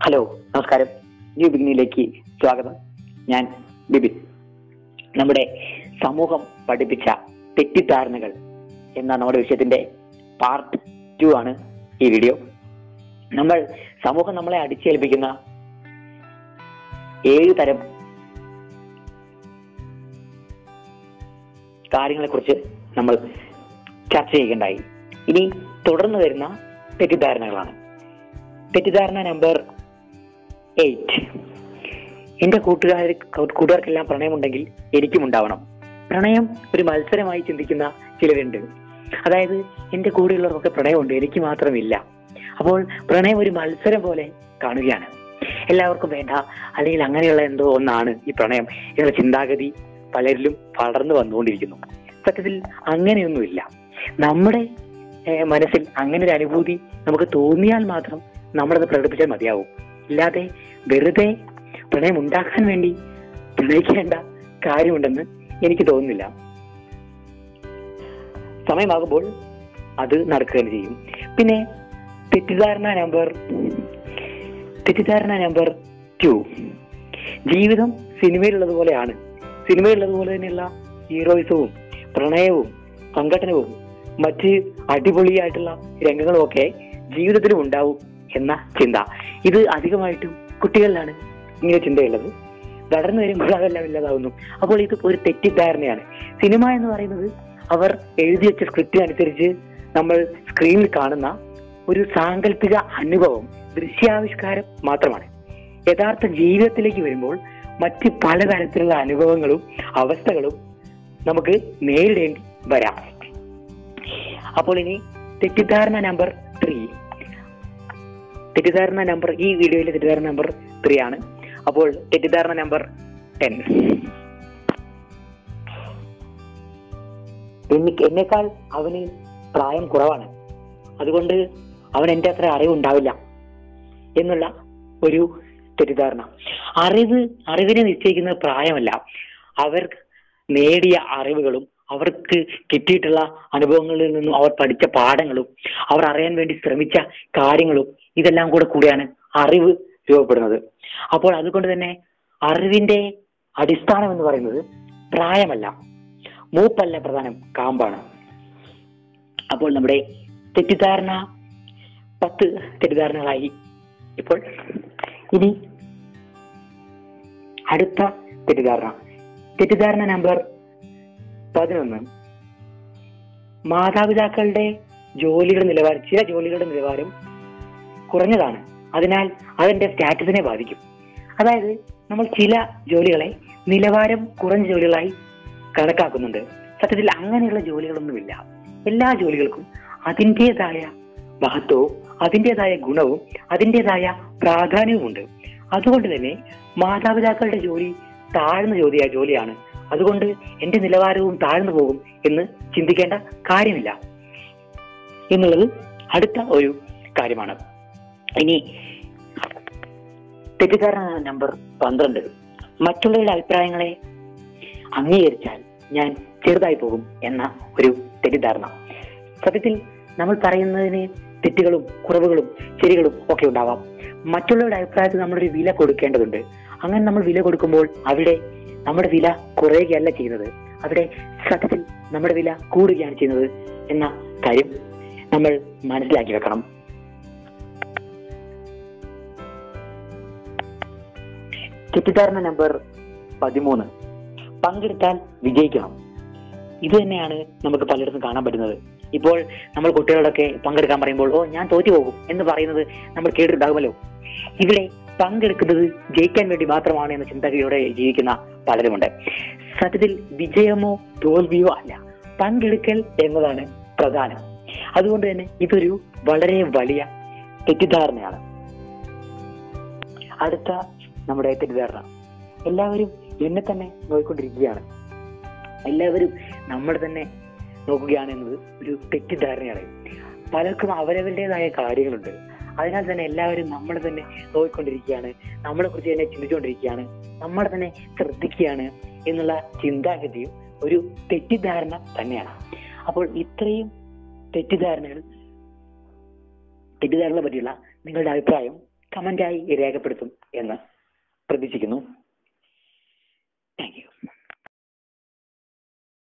hello നമസ്കാരം new ബിഗിനിലേക്ക് സ്വാഗതം ഞാൻ ബിബിൻ നമ്മുടെ സമൂഹം പഠിപ്പിച്ച തെറ്റിദ്ധാരണകൾ എന്ന നമ്മുടെ വിഷയത്തിന്റെ പാർട്ട് ടു ആണ് ഈ വീഡിയോ നമ്മൾ സമൂഹം നമ്മളെ അടിച്ചേൽപ്പിക്കുന്ന ഏഴ് തരം കാര്യങ്ങളെക്കുറിച്ച് നമ്മൾ ചർച്ച ചെയ്യുകയുണ്ടായി ഇനി തുടർന്ന് വരുന്ന തെറ്റിദ്ധാരണകളാണ് തെറ്റിദ്ധാരണ നമ്പർ എയ്റ്റ് എന്റെ കൂട്ടുകാർ കൂട്ടുകാർക്കെല്ലാം പ്രണയമുണ്ടെങ്കിൽ എനിക്കും ഉണ്ടാവണം പ്രണയം ഒരു മത്സരമായി ചിന്തിക്കുന്ന ചിലരുണ്ട് അതായത് എന്റെ കൂടെയുള്ളവർക്കൊക്കെ പ്രണയമുണ്ട് എനിക്ക് മാത്രമില്ല അപ്പോൾ പ്രണയം ഒരു മത്സരം പോലെ കാണുകയാണ് എല്ലാവർക്കും വേണ്ട അല്ലെങ്കിൽ അങ്ങനെയുള്ള എന്തോ ഒന്നാണ് ഈ പ്രണയം എന്നുള്ള ചിന്താഗതി പലരിലും വളർന്നു വന്നുകൊണ്ടിരിക്കുന്നു സത്യത്തിൽ അങ്ങനെയൊന്നുമില്ല നമ്മുടെ ഏഹ്, മനസ്സിൽ അങ്ങനെ ഒരു അനുഭൂതി നമുക്ക് തോന്നിയാൽ മാത്രം നമ്മളത് പ്രകടിപ്പിച്ചാൽ മതിയാവും ഇല്ലാതെ വെറുതെ പ്രണയം ഉണ്ടാക്കാൻ വേണ്ടി പ്രണയിക്കേണ്ട കാര്യമുണ്ടെന്ന് എനിക്ക് തോന്നുന്നില്ല സമയമാകുമ്പോൾ അത് നടക്കുക തന്നെ ചെയ്യും പിന്നെ തെറ്റിദ്ധാരണ നമ്പർ തെറ്റിദ്ധാരണ നമ്പർ ടു ജീവിതം സിനിമയിലുള്ളതുപോലെയാണ് സിനിമയിലുള്ളതുപോലെ തന്നെയുള്ള ഹീറോയിസവും പ്രണയവും സംഘടനവും മറ്റ് അടിപൊളിയായിട്ടുള്ള രംഗങ്ങളും ഒക്കെ ജീവിതത്തിലും ഉണ്ടാവും എന്ന ചിന്ത ഇത് അധികമായിട്ടും കുട്ടികളിലാണ് ഇങ്ങനെ ചിന്തയുള്ളത് വളർന്നു വരുമ്പോൾ അതെല്ലാം ഇല്ലാതാവുന്നു അപ്പോൾ ഇത് ഒരു തെറ്റിദ്ധാരണയാണ് സിനിമ എന്ന് പറയുന്നത് അവർ എഴുതി വെച്ച സ്ക്രിപ്റ്റ് അനുസരിച്ച് നമ്മൾ സ്ക്രീനിൽ കാണുന്ന ഒരു സാങ്കല്പിക അനുഭവം ദൃശ്യാവിഷ്കാരം മാത്രമാണ് യഥാർത്ഥ ജീവിതത്തിലേക്ക് വരുമ്പോൾ മറ്റ് പലതരത്തിലുള്ള അനുഭവങ്ങളും അവസ്ഥകളും നമുക്ക് നേരിടേണ്ടി വരാം അപ്പോൾ ഇനി തെറ്റിദ്ധാരണ നമ്പർ ത്രീ തെറ്റിദ്ധാരണ നമ്പർ ഈ വീഡിയോയിലെ തെറ്റിദ്ധാരണ നമ്പർ ത്രീ ആണ് അപ്പോൾ തെറ്റിദ്ധാരണ നമ്പർ ടെൻ എനിക്ക് എന്നേക്കാൾ അവന് പ്രായം കുറവാണ് അതുകൊണ്ട് അവൻ എന്റെ അത്ര അറിവുണ്ടാവില്ല എന്നുള്ള ഒരു തെറ്റിദ്ധാരണ അറിവ് അറിവിനെ നിശ്ചയിക്കുന്നത് പ്രായമല്ല അവർ നേടിയ അറിവുകളും അവർക്ക് കിട്ടിയിട്ടുള്ള അനുഭവങ്ങളിൽ നിന്നും അവർ പഠിച്ച പാഠങ്ങളും അവർ അറിയാൻ വേണ്ടി ശ്രമിച്ച കാര്യങ്ങളും ഇതെല്ലാം കൂടെ കൂടിയാണ് അറിവ് രൂപപ്പെടുന്നത് അപ്പോൾ അതുകൊണ്ട് തന്നെ അറിവിന്റെ അടിസ്ഥാനം എന്ന് പറയുന്നത് പ്രായമല്ല മൂപ്പല്ല പ്രധാനം കാമ്പാണ് അപ്പോൾ നമ്മുടെ തെറ്റിദ്ധാരണ പത്ത് തെറ്റിദ്ധാരണകളായി ഇപ്പോൾ ഇനി അടുത്ത തെറ്റിദ്ധാരണ തെറ്റിദ്ധാരണ നമ്പർ പതിനൊന്ന് മാതാപിതാക്കളുടെ ജോലിയുടെ നിലവാരം ചില ജോലികളുടെ നിലവാരം കുറഞ്ഞതാണ് അതിനാൽ അതെന്റെ സ്റ്റാറ്റസിനെ ബാധിക്കും അതായത് നമ്മൾ ചില ജോലികളെ നിലവാരം കുറഞ്ഞ ജോലികളായി കണക്കാക്കുന്നുണ്ട് സത്യത്തിൽ അങ്ങനെയുള്ള ജോലികളൊന്നുമില്ല എല്ലാ ജോലികൾക്കും അതിൻ്റെതായ മഹത്വവും അതിൻ്റെതായ ഗുണവും അതിൻ്റെതായ പ്രാധാന്യവുമുണ്ട് അതുകൊണ്ട് തന്നെ മാതാപിതാക്കളുടെ ജോലി താഴ്ന്ന ജോലിയായ ജോലിയാണ് അതുകൊണ്ട് എന്റെ നിലവാരവും താഴ്ന്നു പോകും എന്ന് ചിന്തിക്കേണ്ട കാര്യമില്ല എന്നുള്ളത് അടുത്ത ഒരു കാര്യമാണ് ഇനി തെറ്റിദ്ധാരണ നമ്പർ പന്ത്രണ്ട് മറ്റുള്ളവരുടെ അഭിപ്രായങ്ങളെ അംഗീകരിച്ചാൽ ഞാൻ ചെറുതായി പോകും എന്ന ഒരു തെറ്റിദ്ധാരണ സത്യത്തിൽ നമ്മൾ പറയുന്നതിന് തെറ്റുകളും കുറവുകളും ശരികളും ഒക്കെ ഉണ്ടാവാം മറ്റുള്ളവരുടെ അഭിപ്രായത്തിൽ നമ്മളൊരു വില കൊടുക്കേണ്ടതുണ്ട് അങ്ങനെ നമ്മൾ വില കൊടുക്കുമ്പോൾ അവിടെ നമ്മുടെ വില കുറയുകയല്ല ചെയ്യുന്നത് അവിടെ സത്യത്തിൽ നമ്മുടെ വില കൂടുകയാണ് ചെയ്യുന്നത് എന്ന കാര്യം നമ്മൾ മനസ്സിലാക്കി വെക്കണം തെറ്റിദ്ധാരണ നമ്പർ പതിമൂന്ന് പങ്കെടുത്താൽ വിജയിക്കണം ഇത് തന്നെയാണ് നമുക്ക് പലയിടത്തും കാണാൻ പറ്റുന്നത് ഇപ്പോൾ നമ്മൾ കുട്ടികളോടൊക്കെ പങ്കെടുക്കാൻ പറയുമ്പോൾ ഓ ഞാൻ തോറ്റു പോകും എന്ന് പറയുന്നത് നമ്മൾ കേട്ടിട്ടുണ്ടാകുമല്ലോ ഇവിടെ പങ്കെടുക്കുന്നത് ജയിക്കാൻ വേണ്ടി മാത്രമാണ് എന്ന ചിന്തകയോടെ ജീവിക്കുന്ന പലരുമുണ്ട് സത്യത്തിൽ വിജയമോ തോൽവിയോ അല്ല പങ്കെടുക്കൽ എന്നതാണ് പ്രധാനം അതുകൊണ്ട് തന്നെ ഇതൊരു വളരെ വലിയ തെറ്റിദ്ധാരണയാണ് അടുത്ത നമ്മുടെ തെറ്റിദ്ധാരണ എല്ലാവരും എന്നെ തന്നെ നോക്കിക്കൊണ്ടിരിക്കുകയാണ് എല്ലാവരും നമ്മൾ തന്നെ നോക്കുകയാണ് എന്നത് ഒരു തെറ്റിദ്ധാരണയാണ് പലർക്കും അവരവരുടേതായ കാര്യങ്ങളുണ്ട് അതിനാൽ തന്നെ എല്ലാവരും നമ്മളെ തന്നെ നോക്കിക്കൊണ്ടിരിക്കുകയാണ് നമ്മളെ കുറിച്ച് തന്നെ ചിന്തിച്ചുകൊണ്ടിരിക്കുകയാണ് നമ്മളെ തന്നെ ശ്രദ്ധിക്കുകയാണ് എന്നുള്ള ചിന്താഗതിയും ഒരു തെറ്റിദ്ധാരണ തന്നെയാണ് അപ്പോൾ ഇത്രയും തെറ്റിദ്ധാരണകൾ തെറ്റിദ്ധാരണകളെ പറ്റിയുള്ള നിങ്ങളുടെ അഭിപ്രായം കമന്റായി രേഖപ്പെടുത്തും എന്ന് പ്രതീക്ഷിക്കുന്നു